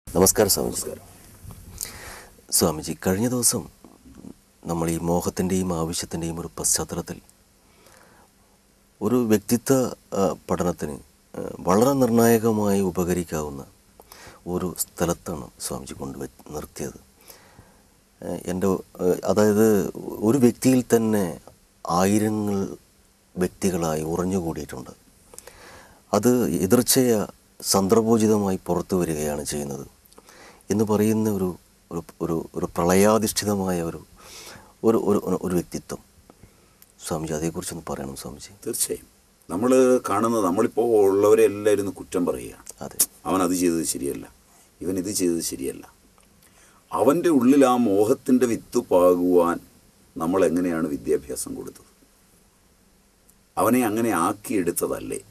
നമസ്കാരം സ്വാമിജി സ്വാമിജി കഴിഞ്ഞ ദിവസം നമ്മൾ ഈ മോഹത്തിൻ്റെയും ആവശ്യത്തിൻ്റെയും ഒരു പശ്ചാത്തലത്തിൽ ഒരു വ്യക്തിത്വ ആ, പഠനത്തിന് ആ, വളരെ നിർണായകമായി ഉപകരിക്കാവുന്ന ഒരു സ്ഥലത്താണ് സ്വാമിജി കൊണ്ടുവെ നിർത്തിയത് ആ, എൻ്റെ ആ, അതായത് ഒരു വ്യക്തിയിൽ തന്നെ ആയിരങ്ങൾ വ്യക്തികളായി ഉറഞ്ഞുകൂടിയിട്ടുണ്ട് അത് എതിർച്ചയ സന്ദർഭോചിതമായി പുറത്തു വരികയാണ് ചെയ്യുന്നത് എന്ന് പറയുന്ന ഒരു ഒരു ഒരു ഒരു പ്രളയാധിഷ്ഠിതമായ ഒരു ഒരു ഒരു ഒരു വ്യക്തിത്വം സ്വാമിജി അതേക്കുറിച്ചൊന്ന് പറയണം സ്വാമിജി തീർച്ചയായും നമ്മൾ കാണുന്നത് നമ്മളിപ്പോൾ ഉള്ളവരെ എല്ലാവരും ഒന്ന് കുറ്റം പറയുകയാണ് അതെ അവൻ അത് ചെയ്തത് ശരിയല്ല ഇവൻ ഇത് ചെയ്തത് ശരിയല്ല അവൻ്റെ ഉള്ളിൽ ആ മോഹത്തിൻ്റെ വിത്ത് പാകുവാൻ നമ്മൾ എങ്ങനെയാണ് വിദ്യാഭ്യാസം കൊടുത്തത് അവനെ അങ്ങനെ ആക്കിയെടുത്തതല്ലേ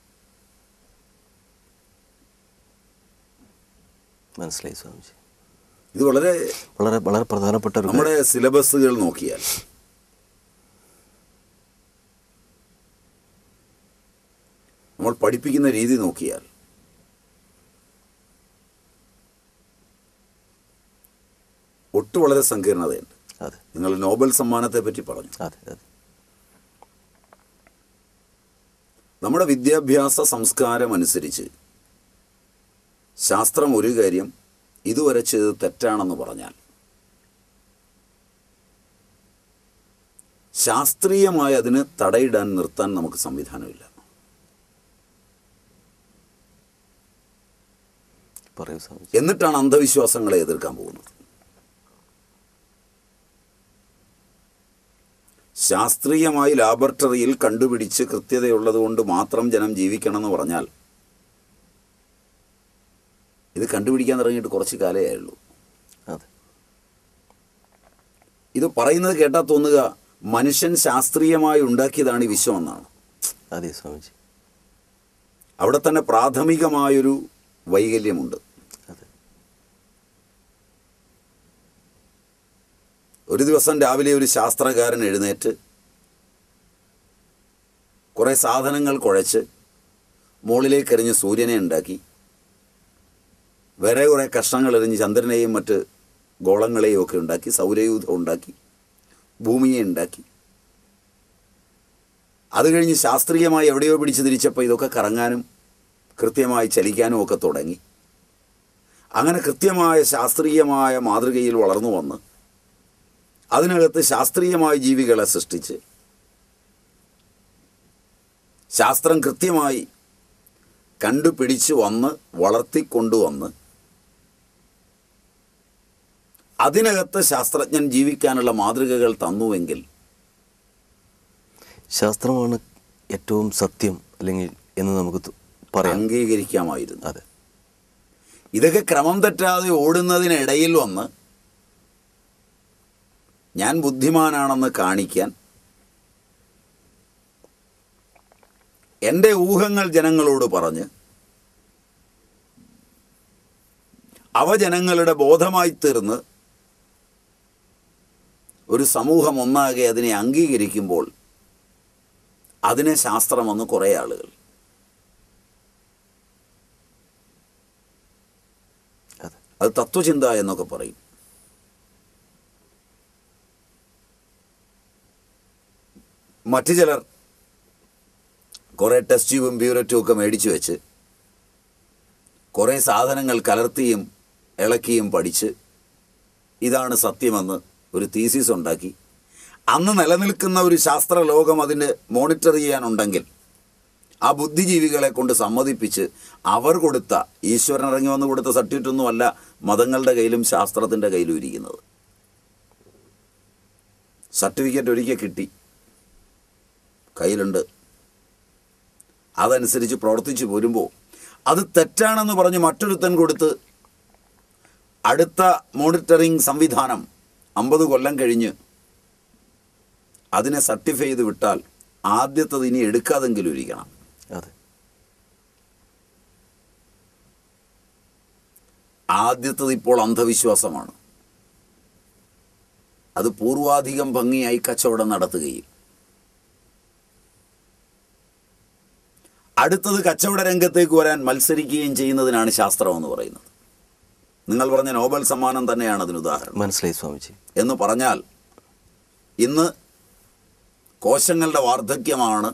മനസ്സിലായി സ്വാമിജി ഇത് വളരെ വളരെ വളരെ പ്രധാനപ്പെട്ട ഒരു നമ്മുടെ സിലബസുകൾ നോക്കിയാൽ നമ്മൾ പഠിപ്പിക്കുന്ന രീതി നോക്കിയാൽ ഒട്ടു വളരെ സങ്കീർണതയുണ്ട് അതെ നിങ്ങൾ നോബൽ സമ്മാനത്തെ പറ്റി പറഞ്ഞു അതെ അതെ നമ്മുടെ വിദ്യാഭ്യാസ സംസ്കാരം അനുസരിച്ച് ശാസ്ത്രം ഒരു കാര്യം ഇതുവരെ ചെയ്തത് തെറ്റാണെന്ന് പറഞ്ഞാൽ ശാസ്ത്രീയമായി അതിന് തടയിടാൻ നിർത്താൻ നമുക്ക് സംവിധാനമില്ല പറയൂ സ്വാമിജി എന്നിട്ടാണ് അന്ധവിശ്വാസങ്ങളെ എതിർക്കാൻ പോകുന്നത് ശാസ്ത്രീയമായി ലാബറട്ടറിയിൽ കണ്ടുപിടിച്ച് കൃത്യതയുള്ളത് കൊണ്ട് മാത്രം ജനം ജീവിക്കണം എന്ന് പറഞ്ഞാൽ ഇത് കണ്ടുപിടിക്കാൻ തുടങ്ങിയിട്ട് കുറച്ച് കാലമേ ആയുള്ളൂ അതെ ഇത് പറയുന്നത് കേട്ടാൽ തോന്നുക മനുഷ്യൻ ശാസ്ത്രീയമായി ഉണ്ടാക്കിയതാണ് ഈ വിശ്വം എന്നാണ് അതെ സ്വാമിജി അവിടെ തന്നെ പ്രാഥമികമായൊരു വൈകല്യമുണ്ട് അതെ ഒരു ദിവസം രാവിലെ ഒരു ശാസ്ത്രകാരൻ എഴുന്നേറ്റ് കുറേ സാധനങ്ങൾ കുഴച്ച് മുകളിലേക്ക് എറിഞ്ഞ് സൂര്യനെ ഉണ്ടാക്കി വേറെ കുറേ കഷ്ണങ്ങൾ എറിഞ്ഞ് ചന്ദ്രനെയും മറ്റ് ഗോളങ്ങളെയും ഒക്കെ ഉണ്ടാക്കി സൗരയൂഥം ഉണ്ടാക്കി ഭൂമിയെ ഉണ്ടാക്കി അത് കഴിഞ്ഞ് ശാസ്ത്രീയമായി എവിടെയോ പിടിച്ച് തിരിച്ചപ്പോൾ ഇതൊക്കെ കറങ്ങാനും കൃത്യമായി ചലിക്കാനും ഒക്കെ തുടങ്ങി അങ്ങനെ കൃത്യമായ ശാസ്ത്രീയമായ മാതൃകയിൽ വളർന്നു വന്ന് അതിനകത്ത് ശാസ്ത്രീയമായ ജീവികളെ സൃഷ്ടിച്ച് ശാസ്ത്രം കൃത്യമായി കണ്ടുപിടിച്ച് വന്ന് വളർത്തിക്കൊണ്ടുവന്ന് അതിനകത്ത് ശാസ്ത്രജ്ഞൻ ജീവിക്കാനുള്ള മാതൃകകൾ തന്നുവെങ്കിൽ ശാസ്ത്രമാണ് ഏറ്റവും സത്യം അല്ലെങ്കിൽ എന്ന് നമുക്ക് ത- പറയാം അംഗീകരിക്കാമായിരുന്നു അതെ ഇതൊക്കെ ക്രമം തെറ്റാതെ ഓടുന്നതിനിടയിൽ വന്ന് ഞാൻ ബുദ്ധിമാനാണെന്ന് കാണിക്കാൻ എൻ്റെ ഊഹങ്ങൾ ജനങ്ങളോട് പറഞ്ഞ് അവ ജനങ്ങളുടെ ബോധമായി തീർന്ന് ഒരു സമൂഹം ഒന്നാകെ അതിനെ അംഗീകരിക്കുമ്പോൾ അതിനെ ശാസ്ത്രമെന്ന് കുറേ ആളുകൾ അതെ അത് തത്വചിന്ത എന്നൊക്കെ പറയും മറ്റു ചിലർ കുറേ ടെസ്റ്റ് ട്യൂബും ബ്യൂററ്റും ഒക്കെ മേടിച്ചു വെച്ച് കുറേ സാധനങ്ങൾ കലർത്തിയും ഇളക്കിയും പഠിച്ച് ഇതാണ് സത്യമെന്ന് ഒരു തീസിസ് ഉണ്ടാക്കി അന്ന് നിലനിൽക്കുന്ന ഒരു ശാസ്ത്ര ലോകം അതിന് മോണിറ്റർ ചെയ്യാനുണ്ടെങ്കിൽ ആ ബുദ്ധിജീവികളെ കൊണ്ട് സമ്മതിപ്പിച്ച് അവർ കൊടുത്ത ഈശ്വരൻ ഇറങ്ങി വന്ന് കൊടുത്ത സർട്ടിഫിക്കറ്റൊന്നുമല്ല മതങ്ങളുടെ കയ്യിലും ശാസ്ത്രത്തിൻ്റെ കയ്യിലും ഇരിക്കുന്നത് സർട്ടിഫിക്കറ്റ് ഒരിക്കൽ കിട്ടി കയ്യിലുണ്ട് അതനുസരിച്ച് പ്രവർത്തിച്ചു പോരുമ്പോൾ അത് തെറ്റാണെന്ന് പറഞ്ഞ് മറ്റൊരുത്തൻ കൊടുത്ത് അടുത്ത മോണിറ്ററിംഗ് സംവിധാനം അമ്പത് കൊല്ലം കഴിഞ്ഞ് അതിനെ സർട്ടിഫൈ ചെയ്ത് വിട്ടാൽ ആദ്യത്തത് ഇനി എടുക്കാതെങ്കിലും ഇരിക്കണം അതെ ആദ്യത്തത് ഇപ്പോൾ അന്ധവിശ്വാസമാണ് അത് പൂർവാധികം ഭംഗിയായി കച്ചവടം നടത്തുകയും അടുത്തത് കച്ചവട രംഗത്തേക്ക് വരാൻ മത്സരിക്കുകയും ചെയ്യുന്നതിനാണ് ശാസ്ത്രം എന്ന് പറയുന്നത് നിങ്ങൾ പറഞ്ഞ നോബൽ സമ്മാനം തന്നെയാണ് അതിന് ഉദാഹരണം മനസ്സിലായി സ്വാമിജി എന്ന് പറഞ്ഞാൽ ഇന്ന് കോശങ്ങളുടെ വാർദ്ധക്യമാണ്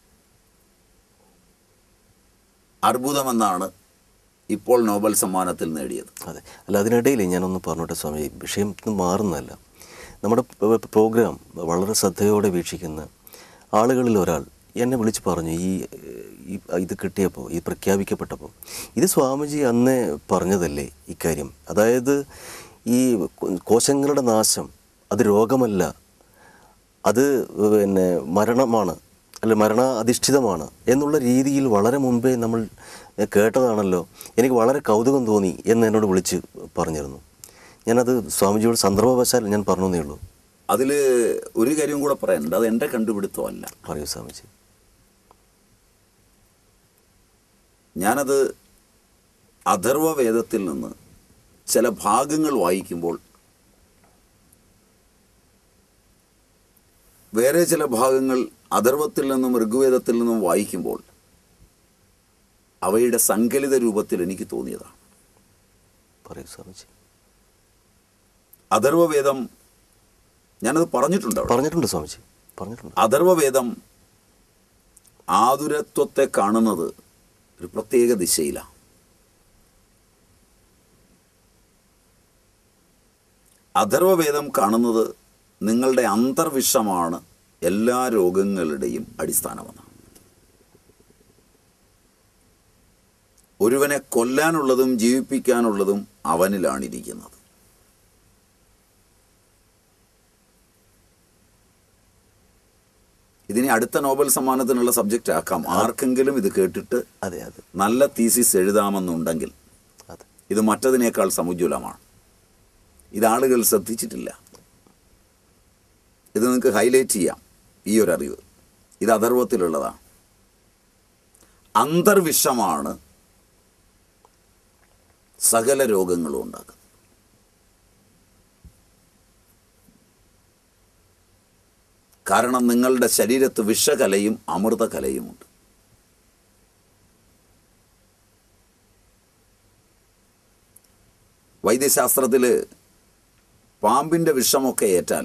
അർബുദമെന്നാണ് ഇപ്പോൾ നോബൽ സമ്മാനത്തിൽ നേടിയത് അതെ അല്ല അതിനിടയിൽ ഞാനൊന്ന് പറഞ്ഞോട്ടെ സ്വാമി വിഷയം ഇത് മാറുന്നതല്ല നമ്മുടെ പ- പ്രോഗ്രാം വളരെ ശ്രദ്ധയോടെ വീക്ഷിക്കുന്ന ആളുകളിൽ ഒരാൾ എന്നെ വിളിച്ച് പറഞ്ഞു ഈ ഈ ഇത് കിട്ടിയപ്പോൾ ഇത് പ്രഖ്യാപിക്കപ്പെട്ടപ്പോൾ ഇത് സ്വാമിജി അന്നേ പറഞ്ഞതല്ലേ ഇക്കാര്യം അതായത് ഈ കോ- കോശങ്ങളുടെ നാശം അത് രോഗമല്ല അത് പിന്നെ മരണമാണ് അല്ല മരണ അധിഷ്ഠിതമാണ് എന്നുള്ള രീതിയിൽ വളരെ മുമ്പേ നമ്മൾ കേട്ടതാണല്ലോ എനിക്ക് വളരെ കൗതുകം തോന്നി എന്ന് എന്നോട് വിളിച്ച് പറഞ്ഞിരുന്നു ഞാനത് സ്വാമിജിയോട് സന്ദർഭവശാൽ ഞാൻ പറഞ്ഞേ ഉള്ളൂ അതിൽ ഒരു കാര്യം കൂടെ പറയാനുണ്ട് അത് എൻ്റെ കണ്ടുപിടുത്തമല്ല പറയൂ സ്വാമിജി ഞാനത് അഥർവവേദത്തിൽ നിന്ന് ചില ഭാഗങ്ങൾ വായിക്കുമ്പോൾ വേറെ ചില ഭാഗങ്ങൾ അഥർവത്തിൽ നിന്നും ഋഗ്വേദത്തിൽ നിന്നും വായിക്കുമ്പോൾ അവയുടെ സങ്കലിത രൂപത്തിൽ എനിക്ക് തോന്നിയതാണ് പറയൂ സ്വാമിജി അഥർവവേദം ഞാനത് പറഞ്ഞിട്ടുണ്ട് അവിടെ. പറഞ്ഞിട്ടുണ്ട് സ്വാമിജി പറഞ്ഞിട്ടുണ്ട് അഥർവവേദം ആതുരത്വത്തെ കാണുന്നത് ഒരു പ്രത്യേക ദിശയിലാണ് അഥർവവേദം കാണുന്നത് നിങ്ങളുടെ അന്തർവിഷമാണ് എല്ലാ രോഗങ്ങളുടെയും അടിസ്ഥാനമെന്നാണ് ഒരുവനെ കൊല്ലാനുള്ളതും ജീവിപ്പിക്കാനുള്ളതും അവനിലാണിരിക്കുന്നത് ഇതിനെ അടുത്ത നോബൽ സമ്മാനത്തിനുള്ള സബ്ജക്റ്റ് ആക്കാം ആർക്കെങ്കിലും ഇത് കേട്ടിട്ട് അതെ അതെ നല്ല തീസിസ് എഴുതാമെന്നുണ്ടെങ്കിൽ അതെ ഇത് മറ്റതിനേക്കാൾ സമുജ്വലമാണ് ഇത് ആളുകൾ ശ്രദ്ധിച്ചിട്ടില്ല ഇത് നിങ്ങൾക്ക് ഹൈലൈറ്റ് ചെയ്യാം ഈ ഒരു അറിവ് ഇത് അഥർവത്തിലുള്ളതാണ് അന്തർവിഷമാണ് സകല രോഗങ്ങളും ഉണ്ടാക്കുന്നത് കാരണം നിങ്ങളുടെ ശരീരത്ത് വിഷകലയും അമൃതകലയുമുണ്ട് വൈദ്യശാസ്ത്രത്തിൽ പാമ്പിൻ്റെ വിഷമൊക്കെ ഏറ്റാൽ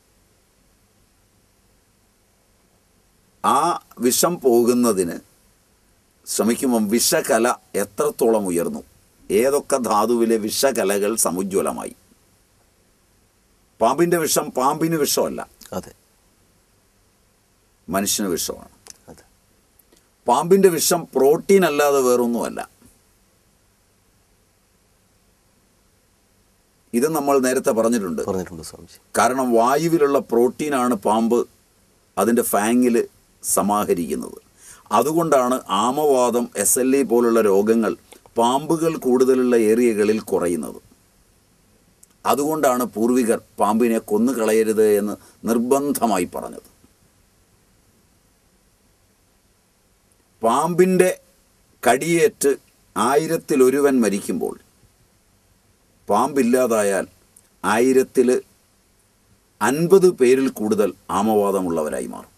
ആ വിഷം പോകുന്നതിന് ശ്രമിക്കുമ്പം വിഷകല എത്രത്തോളം ഉയർന്നു ഏതൊക്കെ ധാതുവിലെ വിഷകലകൾ സമുജ്വലമായി പാമ്പിൻ്റെ വിഷം പാമ്പിന് വിഷമല്ല അതെ മനുഷ്യന് വിഷമാണ് അതെ പാമ്പിൻ്റെ വിഷം പ്രോട്ടീൻ അല്ലാതെ വേറൊന്നുമല്ല ഇത് നമ്മൾ നേരത്തെ പറഞ്ഞിട്ടുണ്ട് പറഞ്ഞിട്ടുണ്ട് സ്വാമിജി കാരണം വായുവിലുള്ള പ്രോട്ടീനാണ് പാമ്പ് അതിൻ്റെ ഫാങ്ങിൽ സമാഹരിക്കുന്നത് അതുകൊണ്ടാണ് ആമവാദം എസ് എൽ ഇ പോലുള്ള രോഗങ്ങൾ പാമ്പുകൾ കൂടുതലുള്ള ഏരിയകളിൽ കുറയുന്നത് അതുകൊണ്ടാണ് പൂർവികർ പാമ്പിനെ കൊന്നു കളയരുത് എന്ന് നിർബന്ധമായി പറഞ്ഞത് പാമ്പിൻ്റെ കടിയേറ്റ് ആയിരത്തിലൊരുവൻ മരിക്കുമ്പോൾ പാമ്പില്ലാതായാൽ ആയിരത്തിൽ അൻപത് പേരിൽ കൂടുതൽ ആമവാദമുള്ളവരായി മാറും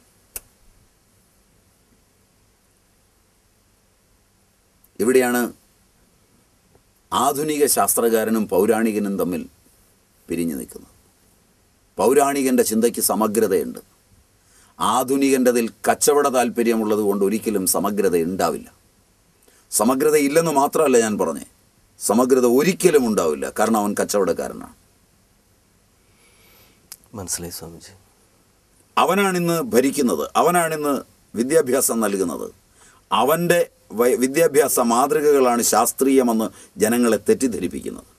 ഇവിടെയാണ് ആധുനിക ശാസ്ത്രകാരനും പൗരാണികനും തമ്മിൽ പിരിഞ്ഞു നിൽക്കുന്നത് പൗരാണികൻ്റെ ചിന്തയ്ക്ക് സമഗ്രതയുണ്ട് ആധുനികൻ്റെതിൽ കച്ചവട താല്പര്യമുള്ളത് കൊണ്ട് ഒരിക്കലും സമഗ്രത ഉണ്ടാവില്ല സമഗ്രത ഇല്ലെന്ന് മാത്രമല്ല ഞാൻ പറഞ്ഞേ സമഗ്രത ഒരിക്കലും ഉണ്ടാവില്ല കാരണം അവൻ കച്ചവടക്കാരനാണ് മനസ്സിലായി സ്വാമിജി അവനാണിന്ന് ഭരിക്കുന്നത് അവനാണിന്ന് വിദ്യാഭ്യാസം നൽകുന്നത് അവൻ്റെ വൈ- വിദ്യാഭ്യാസ മാതൃകകളാണ് ശാസ്ത്രീയമെന്ന് ജനങ്ങളെ തെറ്റിദ്ധരിപ്പിക്കുന്നത്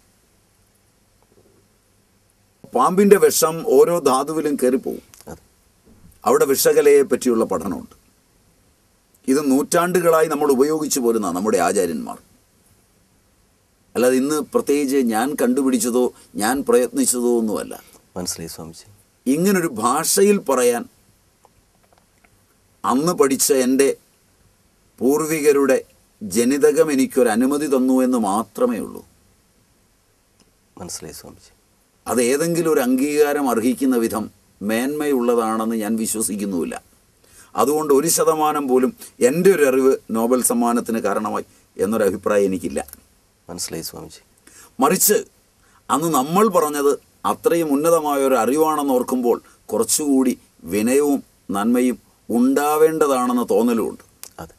പാമ്പിൻ്റെ വിഷം ഓരോ ധാതുവിലും കയറിപ്പോവും അതെ അവിടെ വിഷകലയെ പറ്റിയുള്ള പഠനമുണ്ട് ഇത് നൂറ്റാണ്ടുകളായി നമ്മൾ ഉപയോഗിച്ചു പോരുന്ന നമ്മുടെ ആചാര്യന്മാർ അല്ലാതെ ഇന്ന് പ്രത്യേകിച്ച് ഞാൻ കണ്ടുപിടിച്ചതോ ഞാൻ പ്രയത്നിച്ചതോ ഒന്നുമല്ല മനസ്സിലായി സ്വാമിജി ഇങ്ങനൊരു ഭാഷയിൽ പറയാൻ അന്ന് പഠിച്ച എൻ്റെ പൂർവികരുടെ ജനിതകം എനിക്കൊരു അനുമതി തന്നു എന്ന് മാത്രമേ ഉള്ളൂ മനസ്സിലായി സ്വാമിജി അത് ഏതെങ്കിലും ഒരു അംഗീകാരം അർഹിക്കുന്ന വിധം മേന്മയുള്ളതാണെന്ന് ഞാൻ വിശ്വസിക്കുന്നുമില്ല അതുകൊണ്ട് ഒരു ശതമാനം പോലും എൻ്റെ ഒരു അറിവ് നോബൽ സമ്മാനത്തിന് കാരണമായി എന്നൊരു അഭിപ്രായം എനിക്കില്ല മനസ്സിലായി സ്വാമിജി മറിച്ച് അന്ന് നമ്മൾ പറഞ്ഞത് അത്രയും ഉന്നതമായ ഒരു അറിവാണെന്ന് ഓർക്കുമ്പോൾ കുറച്ചുകൂടി വിനയവും നന്മയും ഉണ്ടാവേണ്ടതാണെന്ന തോന്നലുമുണ്ട് അതെ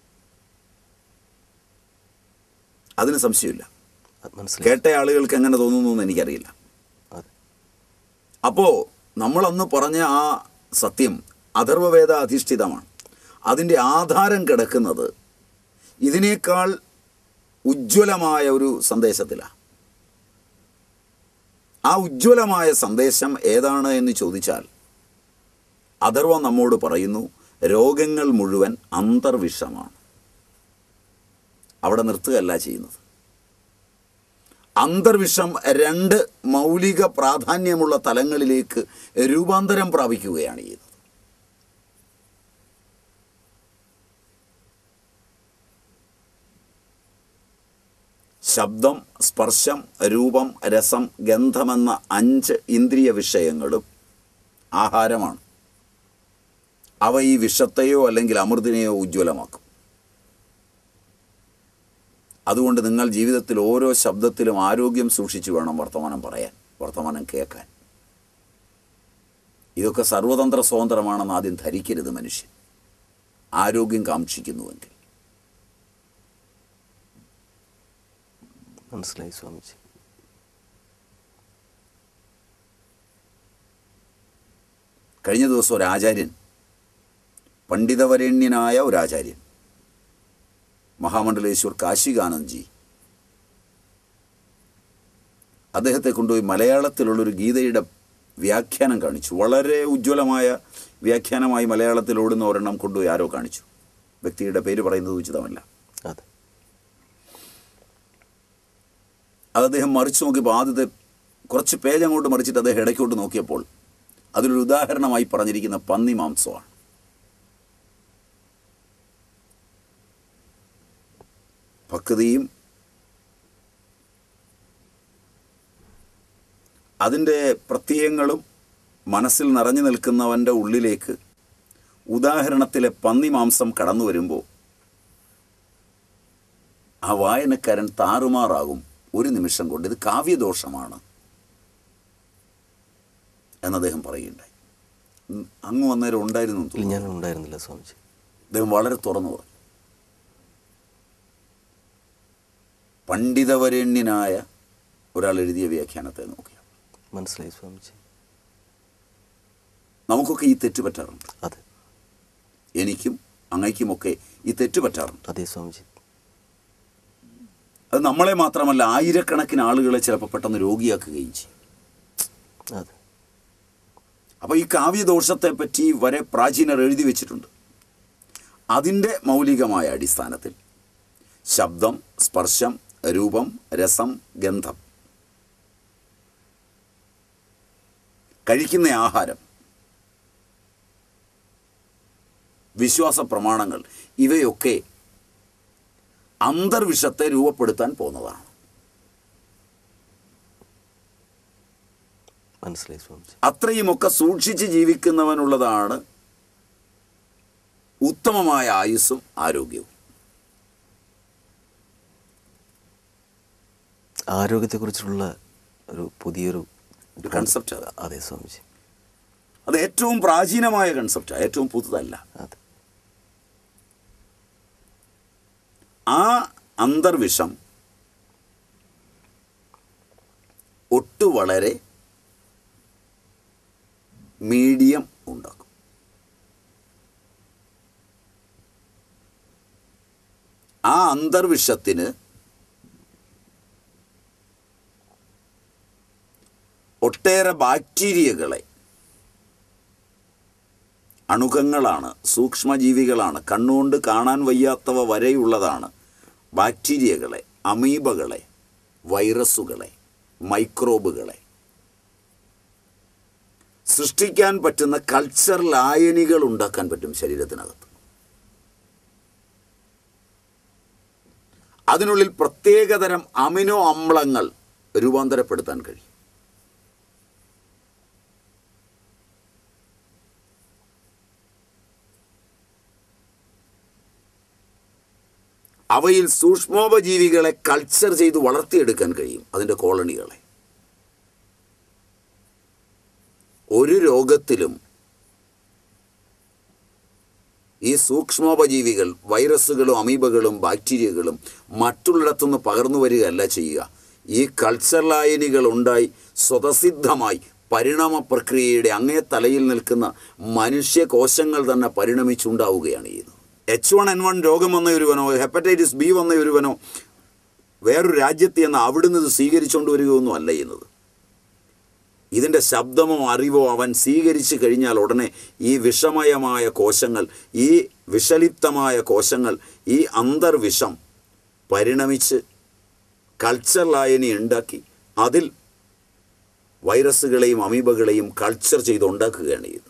അതിന് സംശയമില്ല അത് മനസ്സിലായി കേട്ട ആളുകൾക്ക് എങ്ങനെ തോന്നുന്നു എന്ന് എനിക്കറിയില്ല അതെ അപ്പോൾ നമ്മളന്ന് പറഞ്ഞ ആ സത്യം അഥർവവേദ അധിഷ്ഠിതമാണ് അതിൻ്റെ ആധാരം കിടക്കുന്നത് ഇതിനേക്കാൾ ഉജ്ജ്വലമായ ഒരു സന്ദേശത്തിലാണ് ആ ഉജ്ജ്വലമായ സന്ദേശം ഏതാണ് എന്ന് ചോദിച്ചാൽ അഥർവ നമ്മോട് പറയുന്നു രോഗങ്ങൾ മുഴുവൻ അന്തർവിഷമാണ് അവിടെ നിർത്തുകയല്ല ചെയ്യുന്നത് അന്തർവിഷം രണ്ട് മൗലിക പ്രാധാന്യമുള്ള തലങ്ങളിലേക്ക് രൂപാന്തരം പ്രാപിക്കുകയാണ് ചെയ്യുന്നത് ശബ്ദം സ്പർശം രൂപം രസം ഗന്ധമെന്ന അഞ്ച് ഇന്ദ്രിയ വിഷയങ്ങളും ആഹാരമാണ് അവ ഈ വിഷത്തെയോ അല്ലെങ്കിൽ അമൃതിനെയോ ഉജ്ജ്വലമാക്കും അതുകൊണ്ട് നിങ്ങൾ ജീവിതത്തിൽ ഓരോ ശബ്ദത്തിലും ആരോഗ്യം സൂക്ഷിച്ചു വേണം വർത്തമാനം പറയാൻ വർത്തമാനം കേൾക്കാൻ ഇതൊക്കെ സർവതന്ത്ര സ്വതന്ത്രമാണെന്ന് ആദ്യം ധരിക്കരുത് മനുഷ്യൻ ആരോഗ്യം കാക്ഷിക്കുന്നുവെങ്കിൽ മനസ്സിലായി സ്വാമിജി കഴിഞ്ഞ ദിവസം ഒരു ആചാര്യൻ പണ്ഡിതവരേണ്യനായ ഒരു ആചാര്യൻ മഹാമണ്ഡലേശ്വർ കാശികാനന്ദ്ജി അദ്ദേഹത്തെ കൊണ്ടുപോയി മലയാളത്തിലുള്ളൊരു ഗീതയുടെ വ്യാഖ്യാനം കാണിച്ചു വളരെ ഉജ്ജ്വലമായ വ്യാഖ്യാനമായി മലയാളത്തിൽ ഓടുന്ന ഒരെണ്ണം കൊണ്ടുപോയി ആരോ കാണിച്ചു വ്യക്തിയുടെ പേര് പറയുന്നത് ഉചിതമല്ല അതെ അത് അദ്ദേഹം മറിച്ച് നോക്കിയപ്പോൾ ആദ്യത്തെ കുറച്ച് പേജ് അങ്ങോട്ട് മറിച്ചിട്ട് അദ്ദേഹം ഇടയ്ക്കോട്ട് നോക്കിയപ്പോൾ അതിലൊരു ഉദാഹരണമായി പറഞ്ഞിരിക്കുന്ന പന്നി മാംസമാണ് ഭക്തിയും അതിൻ്റെ പ്രത്യയങ്ങളും മനസ്സിൽ നിറഞ്ഞു നിൽക്കുന്നവൻ്റെ ഉള്ളിലേക്ക് ഉദാഹരണത്തിലെ പന്നി മാംസം കടന്നു വരുമ്പോൾ ആ വായനക്കാരൻ താറുമാറാകും ഒരു നിമിഷം കൊണ്ട് ഇത് കാവ്യദോഷമാണ് എന്ന് അദ്ദേഹം പറയുകയുണ്ടായി ഉം, അങ്ങ് വന്നേരം ഉണ്ടായിരുന്നു എന്ന് ഇല്ല തോന്നുന്നു. ഞാൻ ഉണ്ടായിരുന്നില്ല സ്വാമിജി അദ്ദേഹം വളരെ തുറന്നു പറഞ്ഞു പണ്ഡിതവരണ്യനായ ഒരാൾ എഴുതിയ വ്യാഖ്യാനത്തെ നോക്കിയ മനസ്സിലായി സ്വാമിജി നമുക്കൊക്കെ ഈ തെറ്റ് പറ്റാറുണ്ട് അതെ എനിക്കും അങ്ങയ്ക്കുമൊക്കെ ഈ തെറ്റ് പറ്റാറുണ്ട് അതെ സ്വാമിജി അത് നമ്മളെ മാത്രമല്ല ആയിരക്കണക്കിന് ആളുകളെ ചിലപ്പോൾ പെട്ടെന്ന് രോഗിയാക്കുകയും ചെയ്യും അതെ അപ്പോൾ ഈ കാവ്യദോഷത്തെ പറ്റി വരെ പ്രാചീനർ എഴുതി വെച്ചിട്ടുണ്ട് അതിൻ്റെ മൗലികമായ അടിസ്ഥാനത്തിൽ ശബ്ദം സ്പർശം രൂപം രസം ഗന്ധം കഴിക്കുന്ന ആഹാരം വിശ്വാസ പ്രമാണങ്ങൾ ഇവയൊക്കെ അന്തർവിഷത്തെ രൂപപ്പെടുത്താൻ പോകുന്നതാണ് മനസ്സിലായി സ്വാമിജി അത്രയുമൊക്കെ സൂക്ഷിച്ച് ജീവിക്കുന്നവനുള്ളതാണ് ഉത്തമമായ ആയുസ്സും ആരോഗ്യവും ആരോഗ്യത്തെക്കുറിച്ചുള്ള ഒരു പുതിയൊരു ഒരു കൺസെപ്റ്റ് അത് അതെ സ്വാമിജി അത് ഏറ്റവും പ്രാചീനമായ കൺസെപ്റ്റാണ് ഏറ്റവും പുതുതല്ല അതെ ആ അന്തർവിഷം ഒട്ടു വളരെ മീഡിയം ഉണ്ടാക്കും ആ അന്തർവിഷത്തിന് ഒട്ടേറെ ബാക്ടീരിയകളെ അണുകങ്ങളാണ് സൂക്ഷ്മജീവികളാണ് കണ്ണുകൊണ്ട് കാണാൻ വയ്യാത്തവ വരെയുള്ളതാണ് ബാക്ടീരിയകളെ അമീബകളെ വൈറസുകളെ മൈക്രോബുകളെ സൃഷ്ടിക്കാൻ പറ്റുന്ന കൾച്ചർ ലായനികൾ ഉണ്ടാക്കാൻ പറ്റും ശരീരത്തിനകത്ത് അതിനുള്ളിൽ പ്രത്യേകതരം അമിനോ അമ്ലങ്ങൾ രൂപാന്തരപ്പെടുത്താൻ കഴിയും അവയിൽ സൂക്ഷ്മോപജീവികളെ കൾച്ചർ ചെയ്ത് വളർത്തിയെടുക്കാൻ കഴിയും അതിൻ്റെ കോളനികളെ ഒരു രോഗത്തിലും ഈ സൂക്ഷ്മോപജീവികൾ വൈറസുകളും അമീബകളും ബാക്ടീരിയകളും മറ്റുള്ളിടത്തുനിന്ന് പകർന്നു വരികയല്ല ചെയ്യുക ഈ കൾച്ചർ ലായനികൾ ഉണ്ടായി സ്വതസിദ്ധമായി പരിണാമ പ്രക്രിയയുടെ അങ്ങേ തലയിൽ നിൽക്കുന്ന മനുഷ്യ കോശങ്ങൾ തന്നെ പരിണമിച്ചുണ്ടാവുകയാണ് ചെയ്യുന്നത് എച്ച് വൺ എൻ വൺ രോഗം വന്ന ഒരുവനോ ഹെപ്പറ്റൈറ്റിസ് ബി വന്ന ഒരുവനോ വേറൊരു രാജ്യത്ത് നിന്ന് അവിടുന്ന് ഇത് സ്വീകരിച്ചുകൊണ്ട് വരികയൊന്നും അല്ല ചെയ്യുന്നത് ഇതിൻ്റെ ശബ്ദമോ അറിവോ അവൻ സ്വീകരിച്ചു കഴിഞ്ഞാൽ ഉടനെ ഈ വിഷമയമായ കോശങ്ങൾ ഈ വിഷലിപ്തമായ കോശങ്ങൾ ഈ അന്തർവിഷം പരിണമിച്ച് കൾച്ചർ ലായനി ഉണ്ടാക്കി അതിൽ വൈറസുകളെയും അമീബകളെയും കൾച്ചർ ചെയ്ത് ഉണ്ടാക്കുകയാണ് ചെയ്യുന്നത്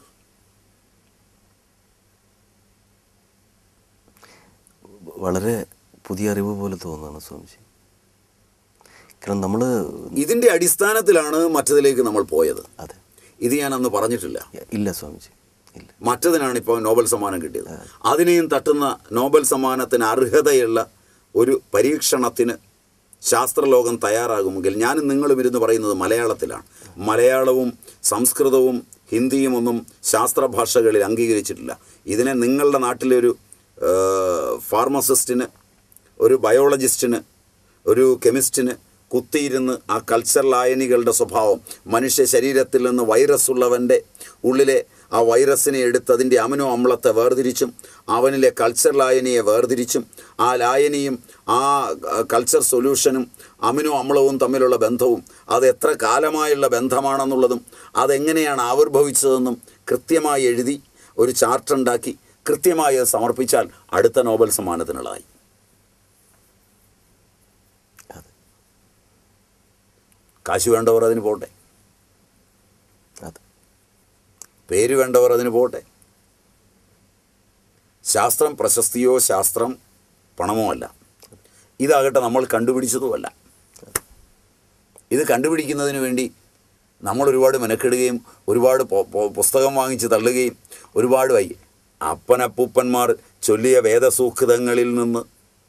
വളരെ പുതിയ അറിവ് പോലെ തോന്നുന്നതാണ് സ്വാമിജി കാരണം നമ്മൾ ഇതിൻ്റെ അടിസ്ഥാനത്തിലാണ് മറ്റതിലേക്ക് നമ്മൾ പോയത് അതെ ഇത് ഞാൻ അന്ന് പറഞ്ഞിട്ടില്ല ഇല്ല സ്വാമിജി ഇല്ല മറ്റതിനാണ് ഇപ്പോൾ നോബൽ സമ്മാനം കിട്ടിയത് അതിനെയും തട്ടുന്ന നോബൽ സമ്മാനത്തിന് അർഹതയുള്ള ഒരു പരീക്ഷണത്തിന് ശാസ്ത്രലോകം തയ്യാറാകുമെങ്കിൽ ഞാനും നിങ്ങളും ഇരുന്ന് പറയുന്നത് മലയാളത്തിലാണ് മലയാളവും സംസ്കൃതവും ഹിന്ദിയും ഒന്നും ശാസ്ത്രഭാഷകളിൽ അംഗീകരിച്ചിട്ടില്ല ഇതിനെ നിങ്ങളുടെ നാട്ടിലെ ഒരു ഫാർമസിസ്റ്റിന് ഒരു ബയോളജിസ്റ്റിന് ഒരു കെമിസ്റ്റിന് കുത്തിയിരുന്ന് ആ കൾച്ചർ ലായനികളുടെ സ്വഭാവം മനുഷ്യ ശരീരത്തിൽ നിന്ന് വൈറസ് ഉള്ളവൻ്റെ ഉള്ളിലെ ആ വൈറസിനെ എടുത്ത് അതിൻ്റെ അമിനോ അമ്ലത്തെ വേർതിരിച്ചും അവനിലെ കൾച്ചർ ലായനിയെ വേർതിരിച്ചും ആ ലായനിയും ആ കൾച്ചർ സൊല്യൂഷനും അമിനോ അമ്ലവും തമ്മിലുള്ള ബന്ധവും അത് എത്ര കാലമായുള്ള ബന്ധമാണെന്നുള്ളതും അതെങ്ങനെയാണ് ആവിർഭവിച്ചതെന്നും കൃത്യമായി എഴുതി ഒരു ചാർട്ട് ഉണ്ടാക്കി കൃത്യമായി അത് സമർപ്പിച്ചാൽ അടുത്ത നോബൽ സമ്മാനത്തിനുള്ളതായി അതെ കാശ് വേണ്ടവർ അതിന് പോട്ടെ അതെ പേര് വേണ്ടവർ അതിന് പോട്ടെ ശാസ്ത്രം പ്രശസ്തിയോ ശാസ്ത്രം പണമോ അല്ല ഇതാകട്ടെ നമ്മൾ കണ്ടുപിടിച്ചതുമല്ല ഇത് കണ്ടുപിടിക്കുന്നതിന് വേണ്ടി നമ്മൾ ഒരുപാട് മെനക്കെടുകയും ഒരുപാട് പൊ- പൊ- പുസ്തകം വാങ്ങിച്ച് തള്ളുകയും ഒരുപാട് വൈകി അപ്പനപ്പൂപ്പന്മാർ ചൊല്ലിയ വേദസൂക്തങ്ങളിൽ നിന്ന്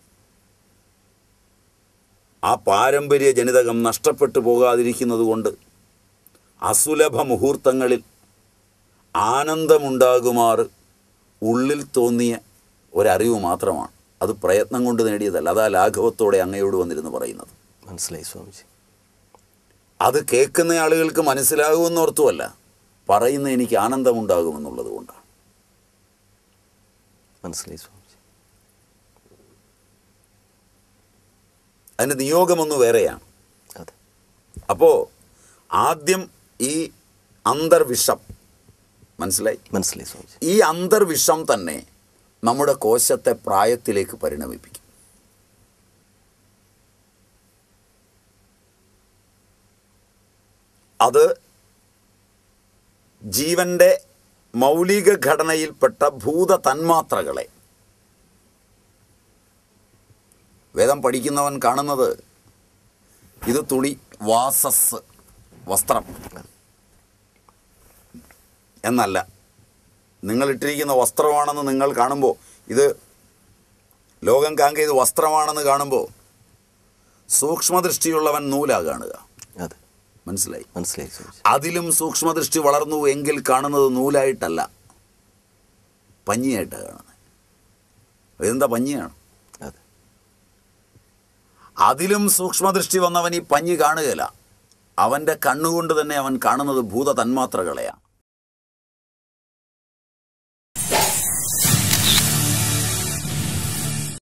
ആ പാരമ്പര്യ ജനിതകം നഷ്ടപ്പെട്ടു പോകാതിരിക്കുന്നത് കൊണ്ട് അസുലഭ മുഹൂർത്തങ്ങളിൽ ആനന്ദമുണ്ടാകുമാറ് ഉള്ളിൽ തോന്നിയ ഒരറിവ് മാത്രമാണ് അത് പ്രയത്നം കൊണ്ട് നേടിയതല്ല അതാ ലാഘവത്തോടെ അങ്ങയോട് വന്നിരുന്ന് പറയുന്നത് മനസ്സിലായി സ്വാമിജി അത് കേൾക്കുന്ന ആളുകൾക്ക് മനസ്സിലാകുമെന്നോർത്തുമല്ല പറയുന്ന എനിക്ക് ആനന്ദമുണ്ടാകുമെന്നുള്ളത് കൊണ്ടാണ് മനസ്സിലായി സ്വാമിജി അതിൻ്റെ നിയോഗമൊന്ന് വേറെയാണ് അതെ അപ്പോൾ ആദ്യം ഈ അന്തർവിഷം മനസ്സിലായി മനസ്സിലായി സ്വാമിജി ഈ അന്തർവിഷം തന്നെ നമ്മുടെ കോശത്തെ പ്രായത്തിലേക്ക് പരിണമിപ്പിക്കും അത് ജീവന്റെ മൗലിക ഘടനയിൽപ്പെട്ട ഭൂത തന്മാത്രകളെ വേദം പഠിക്കുന്നവൻ കാണുന്നത് ഇത് തുണി വാസസ് വസ്ത്രം എന്നല്ല നിങ്ങൾ ഇട്ടിരിക്കുന്ന വസ്ത്രമാണെന്ന് നിങ്ങൾ കാണുമ്പോൾ ഇത് ലോകം കാങ്ക ഇത് വസ്ത്രമാണെന്ന് കാണുമ്പോൾ സൂക്ഷ്മദൃഷ്ടിയുള്ളവൻ നൂലാ കാണുക അതെ മനസ്സിലായി മനസ്സിലായി സ്വാമിജി അതിലും സൂക്ഷ്മദൃഷ്ടി വളർന്നു എങ്കിൽ കാണുന്നത് നൂലായിട്ടല്ല പഞ്ഞിയായിട്ടാണ് കാണുന്നത് ഇതെന്താ പഞ്ഞിയാണ് അതെ അതിലും സൂക്ഷ്മദൃഷ്ടി വന്നവൻ ഈ പഞ്ഞി കാണുകയില്ല അവൻ്റെ കണ്ണുകൊണ്ട് തന്നെ അവൻ കാണുന്നത് ഭൂത തന്മാത്രകളെയാണ്